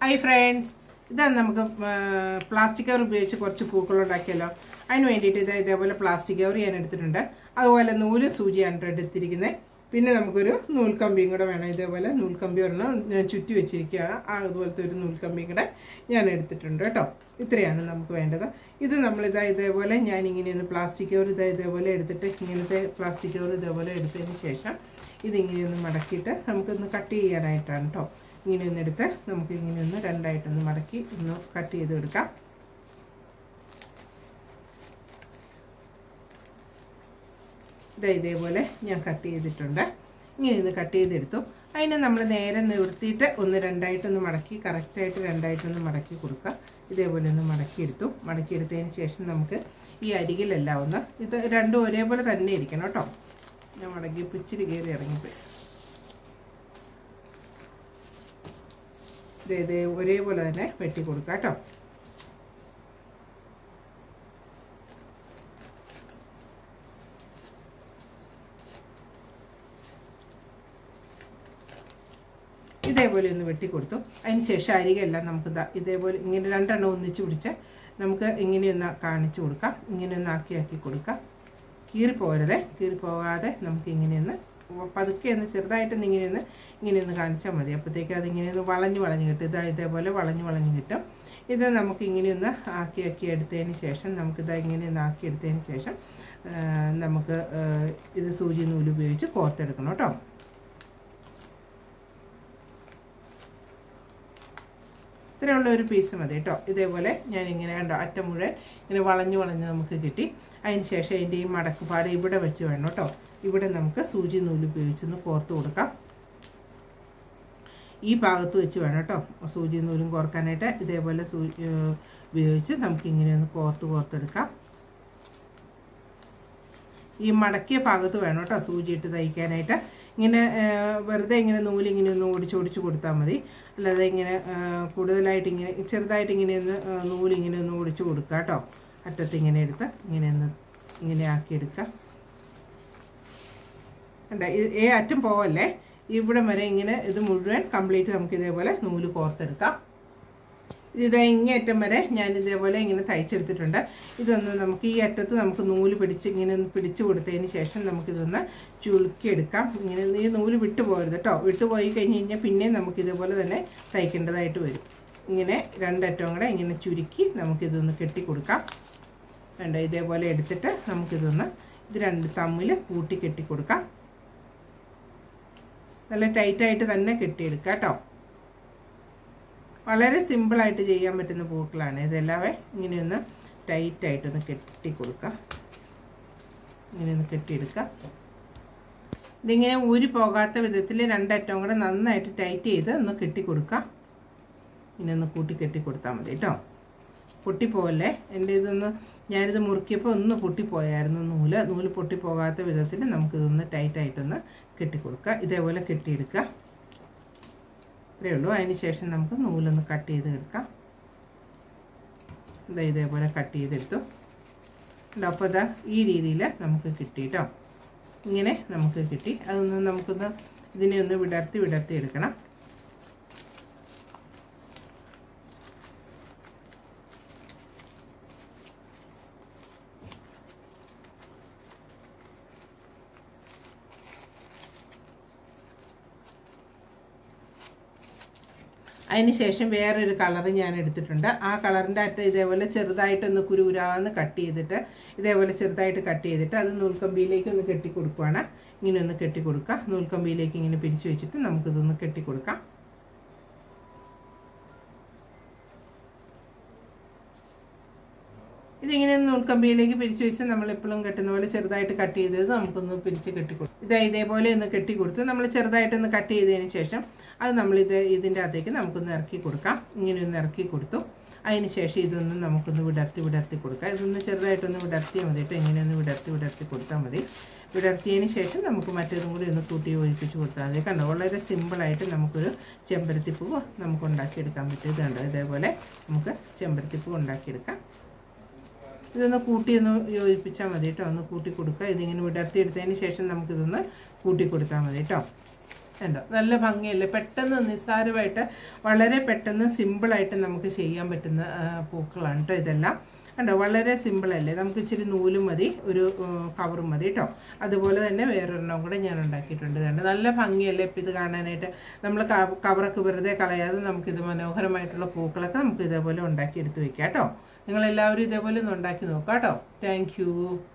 hi friends ഇതാണ് നമുക്ക് plastic cover ഉപയോഗിച്ച് കുറച്ച് പൂക്കൾ ഉണ്ടാക്കിയല്ലോ അതിന് വേണ്ടിയിട്ട് ഇത് ഇതേപോലെ പ്ലാസ്റ്റിക് കവർ ഞാൻ എടുത്തിട്ടുണ്ട് അതുപോലെ നൂല് സൂചിയാണ് കേട്ടോ എടുത്തിരിക്കുന്നത് പിന്നെ നമുക്കൊരു നൂൽക്കമ്പിയും കൂടെ വേണം ഇതേപോലെ നൂൽക്കമ്പി ഒരെണ്ണം ഞാൻ ചുറ്റി വെച്ചിരിക്കുക ആ അതുപോലത്തെ ഒരു നൂൽക്കമ്പിയും കൂടെ ഞാൻ എടുത്തിട്ടുണ്ട് കേട്ടോ ഇത്രയാണ് നമുക്ക് വേണ്ടത് ഇത് നമ്മളിതാ ഇതേപോലെ ഞാൻ ഇങ്ങനെയൊന്ന് പ്ലാസ്റ്റിക് കവർ ഇതാ ഇതേപോലെ എടുത്തിട്ട് ഇങ്ങനത്തെ പ്ലാസ്റ്റിക് കവർ ഇതേപോലെ എടുത്തതിന് ശേഷം ഇതിങ്ങനെയൊന്ന് മടക്കിയിട്ട് നമുക്കൊന്ന് കട്ട് ചെയ്യാനായിട്ടാണ് കേട്ടോ ഇങ്ങനെ ഒന്ന് എടുത്ത് നമുക്ക് ഇങ്ങനെ ഒന്ന് രണ്ടായിട്ടൊന്ന് മടക്കി ഒന്ന് കട്ട് ചെയ്ത് എടുക്കാം ഇതാ ഇതേപോലെ ഞാൻ കട്ട് ചെയ്തിട്ടുണ്ട് ഇങ്ങനെ ഒന്ന് കട്ട് ചെയ്തെടുത്തു അതിനെ നമ്മൾ നേരെ നിവർത്തിയിട്ട് ഒന്ന് രണ്ടായിട്ടൊന്ന് മടക്കി കറക്റ്റായിട്ട് രണ്ടായിട്ടൊന്ന് മടക്കി കൊടുക്കുക ഇതേപോലെ ഒന്ന് മടക്കിയെടുത്തു മടക്കിയെടുത്തതിന് ശേഷം നമുക്ക് ഈ അരികിലെല്ലാം ഒന്ന് ഇത് രണ്ടും ഒരേപോലെ തന്നെ ഇരിക്കണം കേട്ടോ ഞാൻ മടക്കി ഇച്ചിരി കയറി ഇറങ്ങിപ്പോയി ഇത് ഇത് ഒരേപോലെ തന്നെ വെട്ടി കൊടുക്കുക കേട്ടോ ഇതേപോലെ ഒന്ന് വെട്ടി കൊടുത്തു അതിന് ശേഷം അരികെല്ലാം നമുക്ക് ദാ ഇതേപോലെ ഇങ്ങനെ രണ്ടെണ്ണം ഒന്നിച്ച് പിടിച്ച് നമുക്ക് ഇങ്ങനെയൊന്ന് കാണിച്ചു കൊടുക്കാം ഇങ്ങനെയൊന്ന് ആക്കി ആക്കി കൊടുക്കാം കീറിപ്പോകരുതേ കീറിപ്പോകാതെ നമുക്ക് ഇങ്ങനെയൊന്ന് പതുക്കെ ഒന്ന് ചെറുതായിട്ടൊന്ന് ഇങ്ങനെയൊന്ന് ഇങ്ങനെയൊന്ന് കാണിച്ചാൽ മതി അപ്പോഴത്തേക്ക് അതിങ്ങനെയൊന്ന് വളഞ്ഞ് വളഞ്ഞ് കിട്ടും ഇതാ ഇതേപോലെ വളഞ്ഞ് വളഞ്ഞ് കിട്ടും ഇത് നമുക്ക് ഇങ്ങനെയൊന്ന് ആക്കി ആക്കി എടുത്തതിന് ശേഷം നമുക്കിത് ഇങ്ങനെയൊന്ന് ആക്കി എടുത്തതിന് ശേഷം നമുക്ക് ഇത് സൂചി നൂല് ഉപയോഗിച്ച് കോർത്തെടുക്കണം കേട്ടോ ഇത്രയുള്ള ഒരു പീസ് മതി കേട്ടോ ഇതേപോലെ ഞാൻ ഇങ്ങനെ കണ്ടോ അറ്റം മുഴുവൻ ഇങ്ങനെ വളഞ്ഞു വളഞ്ഞ് നമുക്ക് കിട്ടി അതിന് ശേഷം അതിൻ്റെ ഈ മടക്കുപാട് ഇവിടെ വെച്ച് വേണം കേട്ടോ ഇവിടെ നമുക്ക് സൂചി നൂല് ഉപയോഗിച്ചൊന്ന് കോർത്ത് കൊടുക്കാം ഈ ഭാഗത്ത് വെച്ച് വേണം കേട്ടോ സൂചി നൂലും കോർക്കാനായിട്ട് ഇതേപോലെ സൂ ഉപയോഗിച്ച് നമുക്ക് ഇങ്ങനെ ഒന്ന് കോർത്ത് കോർത്തെടുക്കാം ഈ മടക്കിയ ഭാഗത്ത് വേണം കേട്ടോ സൂചി ഇട്ട് തയ്ക്കാനായിട്ട് ഇങ്ങനെ വെറുതെ ഇങ്ങനെ നൂല് ഇങ്ങനെ ഒന്ന് ഓടിച്ച് ഓടിച്ച് കൊടുത്താൽ മതി അല്ലാതെ ഇങ്ങനെ കൂടുതലായിട്ട് ഇങ്ങനെ ചെറുതായിട്ട് ഇങ്ങനെ ഒന്ന് നൂല് ഇങ്ങനെ ഒന്ന് ഓടിച്ച് കൊടുക്കുക കേട്ടോ അറ്റത്ത് ഇങ്ങനെ എടുത്ത് ഇങ്ങനെ ഒന്ന് ഇങ്ങനെ ആക്കിയെടുക്കാം കണ്ട ഏ അറ്റം പോവല്ലേ ഇവിടെ വരെ ഇങ്ങനെ ഇത് മുഴുവൻ കംപ്ലീറ്റ് നമുക്ക് ഇതേപോലെ നൂല് കോർത്തെടുക്കാം ഇത് ഇങ്ങേറ്റം വരെ ഞാൻ ഇതേപോലെ ഇങ്ങനെ തയ്ച്ചെടുത്തിട്ടുണ്ട് ഇതൊന്ന് നമുക്ക് ഈ അറ്റത്ത് നമുക്ക് നൂല് പിടിച്ച് ഇങ്ങനെ ഒന്ന് പിടിച്ചു കൊടുത്തതിന് ശേഷം നമുക്കിതൊന്ന് ചുളുക്കിയെടുക്കാം ഇങ്ങനെ ഈ നൂല് വിട്ടു പോകരുത് കേട്ടോ വിട്ടു പോയി കഴിഞ്ഞ് കഴിഞ്ഞാൽ പിന്നെ നമുക്ക് ഇതേപോലെ തന്നെ തയ്ക്കേണ്ടതായിട്ട് വരും ഇങ്ങനെ രണ്ടറ്റവും കൂടെ ഇങ്ങനെ ചുരുക്കി നമുക്കിതൊന്ന് കെട്ടിക്കൊടുക്കാം വേണ്ട ഇതേപോലെ എടുത്തിട്ട് നമുക്കിതൊന്ന് ഇത് രണ്ട് തമ്മിൽ കൂട്ടി കെട്ടിക്കൊടുക്കാം നല്ല ടൈറ്റായിട്ട് തന്നെ കെട്ടിയെടുക്കുക കേട്ടോ വളരെ സിമ്പിളായിട്ട് ചെയ്യാൻ പറ്റുന്ന പൂക്കളാണ് ഇതെല്ലാവേ ഇങ്ങനെയൊന്ന് ടൈറ്റായിട്ടൊന്ന് കെട്ടി കൊടുക്കുക ഇങ്ങനെയൊന്ന് കെട്ടിയെടുക്കുക ഇതിങ്ങനെ ഊരി പോകാത്ത വിധത്തിൽ രണ്ടറ്റവും കൂടെ നന്നായിട്ട് ടൈറ്റ് ചെയ്ത് ഒന്ന് കെട്ടി കൊടുക്കുക ഇങ്ങനെ ഒന്ന് കൂട്ടി കെട്ടി കൊടുത്താൽ മതി കേട്ടോ പൊട്ടിപ്പോവല്ലേ എൻ്റെ ഇതൊന്ന് ഞാനിത് മുറുക്കിയപ്പോൾ ഒന്ന് പൊട്ടിപ്പോയായിരുന്നു നൂല് നൂല് പൊട്ടിപ്പോകാത്ത വിധത്തിൽ നമുക്കിതൊന്ന് ടൈറ്റായിട്ടൊന്ന് കെട്ടിക്കൊടുക്കുക ഇതേപോലെ കെട്ടിയെടുക്കുക ഇത്രയേ ഉള്ളൂ അതിന് ശേഷം നമുക്ക് നൂലൊന്ന് കട്ട് ചെയ്ത് എടുക്കാം ഇതാ ഇതേപോലെ കട്ട് ചെയ്തെടുത്തു അപ്പോൾ ഇതാ ഈ രീതിയിൽ നമുക്ക് കിട്ടി കേട്ടോ ഇങ്ങനെ നമുക്ക് കിട്ടി അതൊന്ന് നമുക്കൊന്ന് ഇതിനെ ഒന്ന് വിടർത്തി വിടർത്തി എടുക്കണം അതിന് ശേഷം വേറൊരു കളർ ഞാൻ എടുത്തിട്ടുണ്ട് ആ കളറിൻ്റെ അറ്റം ഇതേപോലെ ചെറുതായിട്ടൊന്ന് കുരുകുരാന്ന് കട്ട് ചെയ്തിട്ട് ഇതേപോലെ ചെറുതായിട്ട് കട്ട് ചെയ്തിട്ട് അത് നൂൽക്കമ്പിയിലേക്ക് ഒന്ന് കെട്ടി കൊടുക്കുവാണ് ഇങ്ങനെ ഒന്ന് കെട്ടി കൊടുക്കുക നൂൽക്കമ്പിയിലേക്ക് ഇങ്ങനെ പിരിച്ചു വെച്ചിട്ട് നമുക്കിതൊന്ന് കെട്ടി കൊടുക്കാം ഇതിങ്ങനെ നൂൽക്കമ്പിയിലേക്ക് പിരിച്ചു വെച്ച് നമ്മൾ എപ്പോഴും കെട്ടുന്ന പോലെ ചെറുതായിട്ട് കട്ട് ചെയ്തത് നമുക്കൊന്ന് പിരിച്ച് കെട്ടിക്കൊടുക്കും ഇത് ഇതേപോലെ ഒന്ന് കെട്ടി കൊടുത്ത് നമ്മൾ ചെറുതായിട്ടൊന്ന് കട്ട് ചെയ്തതിന് ശേഷം അത് നമ്മളിത് ഇതിൻ്റെ അകത്തേക്ക് നമുക്കൊന്ന് ഇറക്കി കൊടുക്കാം ഇങ്ങനെ ഒന്ന് ഇറക്കി കൊടുത്തു അതിന് ശേഷം ഇതൊന്ന് നമുക്കൊന്ന് വിടർത്തി വിടർത്തി കൊടുക്കാം ഇതൊന്ന് ചെറുതായിട്ടൊന്ന് വിടർത്തിയാൽ മതി കേട്ടോ ഇങ്ങനെയൊന്ന് വിടർത്തി വിടർത്തി കൊടുത്താൽ മതി വിടർത്തിയതിന് ശേഷം നമുക്ക് മറ്റേതും കൂടി ഒന്ന് കൂട്ടി യോജിപ്പിച്ച് കൊടുത്താൽ മതി കണ്ടോ വളരെ സിമ്പിളായിട്ട് നമുക്കൊരു ചെമ്പരത്തിപ്പൂവ് നമുക്ക് ഉണ്ടാക്കിയെടുക്കാൻ പറ്റും ഇത് കണ്ടോ ഇതേപോലെ നമുക്ക് ചെമ്പരത്തിപ്പൂ ഉണ്ടാക്കിയെടുക്കാം ഇതൊന്ന് കൂട്ടി ഒന്ന് യോജിപ്പിച്ചാൽ മതി കേട്ടോ ഒന്ന് കൂട്ടി കൊടുക്കുക ഇതിങ്ങനെ വിടർത്തി എടുത്തതിന് ശേഷം നമുക്കിതൊന്ന് കൂട്ടി കൊടുത്താൽ മതി കേട്ടോ ഉണ്ടോ നല്ല ഭംഗിയല്ലേ പെട്ടെന്ന് നിസ്സാരമായിട്ട് വളരെ പെട്ടെന്ന് സിമ്പിളായിട്ട് നമുക്ക് ചെയ്യാൻ പറ്റുന്ന ആ, പൂക്കളാണ് കേട്ടോ ഇതെല്ലാം കണ്ടോ വളരെ സിമ്പിളല്ലേ നമുക്ക് ഇച്ചിരി നൂലും മതി ഒരു കവറും മതി കേട്ടോ അതുപോലെ തന്നെ വേറൊരെണ്ണം കൂടെ ഞാൻ ഉണ്ടാക്കിയിട്ടുണ്ട് ഇതുണ്ട് നല്ല ഭംഗിയല്ലേ ഇപ്പം ഇത് കാണാനായിട്ട് നമ്മൾ കവറൊക്കെ വെറുതെ കളയാതെ നമുക്കിത് മനോഹരമായിട്ടുള്ള പൂക്കളൊക്കെ നമുക്ക് ഇതേപോലെ ഉണ്ടാക്കി എടുത്ത് വെക്കാം കേട്ടോ നിങ്ങളെല്ലാവരും ഇതേപോലെ ഒന്ന് ഉണ്ടാക്കി നോക്കാം കേട്ടോ താങ്ക്